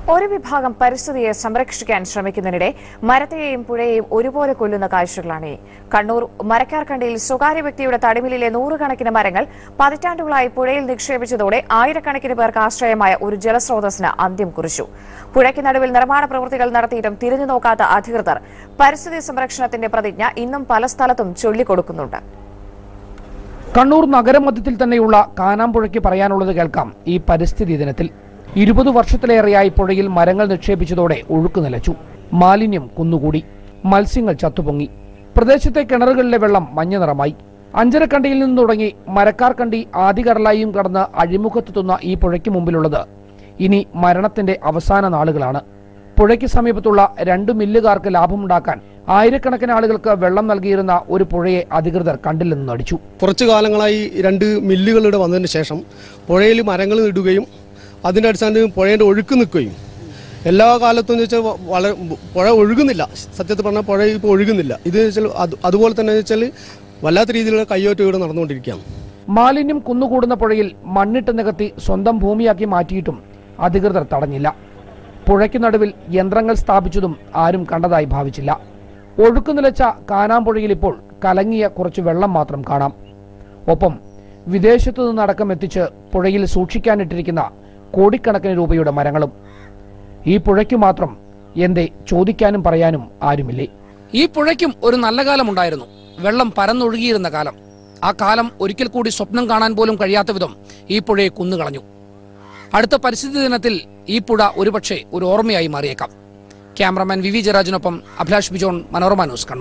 ഒരു വിഭാഗം പരിസ്ഥിതിയെ സംരക്ഷിക്കാൻ ശ്രമിക്കുന്നതിനിടെ മരത്തെയും പുഴയെയും ഒരുപോലെ കൊല്ലുന്ന കാഴ്ചകളാണ് ഈ കണ്ണൂർ മരക്കാർക്കണ്ടിയിൽ സ്വകാര്യ വ്യക്തിയുടെ തടിമില്ലിലെ നൂറുകണക്കിന് മരങ്ങൾ പതിറ്റാണ്ടുകളായി പുഴയിൽ നിക്ഷേപിച്ചതോടെ ആയിരക്കണക്കിന് പേർക്ക് ആശ്രയമായ ഒരു ജലസ്രോതസ്സിന് അന്ത്യം കുറിച്ചു പുഴയ്ക്ക് നടുവിൽ നിർമ്മാണ പ്രവൃത്തികൾ നടത്തിയിട്ടും തിരിഞ്ഞു നോക്കാത്ത അധികൃതർ പരിസ്ഥിതി സംരക്ഷണത്തിന്റെ പ്രതിജ്ഞ ഇന്നും പല സ്ഥലത്തും ചൊല്ലിക്കൊടുക്കുന്നുണ്ട് കണ്ണൂർ നഗരമധ്യത്തിൽ തന്നെയുള്ള കാനാമ്പുഴയ്ക്ക് പറയാനുള്ളത് കേൾക്കാം ഈ പരിസ്ഥിതി ദിനത്തിൽ ഇരുപത് വർഷത്തിലേറെയായി പുഴയിൽ മരങ്ങൾ നിക്ഷേപിച്ചതോടെ ഒഴുക്ക് നിലച്ചു മാലിന്യം കുന്നുകൂടി മത്സ്യങ്ങൾ ചത്തുപൊങ്ങി പ്രദേശത്തെ കിണറുകളിലെ വെള്ളം മഞ്ഞ നിറമായി അഞ്ചരക്കണ്ടിയിൽ നിന്ന് തുടങ്ങി മരക്കാർക്കണ്ടി ആദികടലായും കടന്ന് അഴിമുഖത്തെത്തുന്ന ഈ പുഴയ്ക്ക് മുമ്പിലുള്ളത് ഇനി മരണത്തിന്റെ അവസാന നാളുകളാണ് പുഴയ്ക്ക് സമീപത്തുള്ള രണ്ട് മില്ലുകാർക്ക് ലാഭമുണ്ടാക്കാൻ ആയിരക്കണക്കിന് ആളുകൾക്ക് വെള്ളം നൽകിയിരുന്ന ഒരു പുഴയെ അധികൃതർ കണ്ടില്ലെന്ന് നടിച്ചു കുറച്ചു കാലങ്ങളായി രണ്ട് മില്ലുകളുടെ വന്നതിന് ശേഷം പുഴയിൽ മരങ്ങൾ ഇടുകയും അതിൻ്റെ അടിസ്ഥാനത്തിൽ പുഴയുടെ ഒഴുക്ക് നിൽക്കുകയും എല്ലാ കാലത്തും എന്ന് വെച്ചാൽ വ- വളരെ പുഴ ഒഴുകുന്നില്ല സത്യത്തിൽ പറഞ്ഞാൽ പുഴ ഇപ്പോൾ ഒഴുകുന്നില്ല ഇത് വെച്ചാൽ അത് അതുപോലെ തന്നെ എന്ന് വെച്ചാൽ വല്ലാത്ത രീതിയിലുള്ള കയ്യോറ്റം ഇവിടെ നടന്നുകൊണ്ടിരിക്കുകയാണ് മാലിന്യം കുന്നുകൂടുന്ന പുഴയിൽ മണ്ണിട്ട് നികത്തി സ്വന്തം ഭൂമിയാക്കി മാറ്റിയിട്ടും അധികൃതർ തടഞ്ഞില്ല പുഴയ്ക്ക് നടുവിൽ യന്ത്രങ്ങൾ സ്ഥാപിച്ചതും ആരും കണ്ടതായി ഭാവിച്ചില്ല ഒഴുക്ക് നിലച്ച കാനാമ്പുഴയിൽ ഇപ്പോൾ കലങ്ങിയ കുറച്ച് വെള്ളം മാത്രം കാണാം ഒപ്പം വിദേശത്തു നിന്നടക്കം എത്തിച്ച് പുഴയിൽ സൂക്ഷിക്കാനിട്ടിരിക്കുന്ന കോടിക്കണക്കിന് രൂപയുടെ മരങ്ങളും ഈ പുഴയ്ക്കു മാത്രം എന്തേ ചോദിക്കാനും പറയാനും ആരുമില്ലേ ഈ പുഴയ്ക്കും ഒരു നല്ല കാലമുണ്ടായിരുന്നു വെള്ളം പരന്നൊഴുകിയിരുന്ന കാലം ആ കാലം ഒരിക്കൽ കൂടി സ്വപ്നം കാണാൻ പോലും കഴിയാത്ത വിധം ഈ പുഴയെ കുന്നുകളഞ്ഞു അടുത്ത പരിസ്ഥിതി ദിനത്തിൽ ഈ പുഴ ഒരുപക്ഷെ ഒരു ഓർമ്മയായി മാറിയേക്കാം ക്യാമറമാൻ വി വി ജയരാജനൊപ്പം അഭിലാഷ് ബിജോൺ മനോരമ ന്യൂസ് കണ്ണൂർ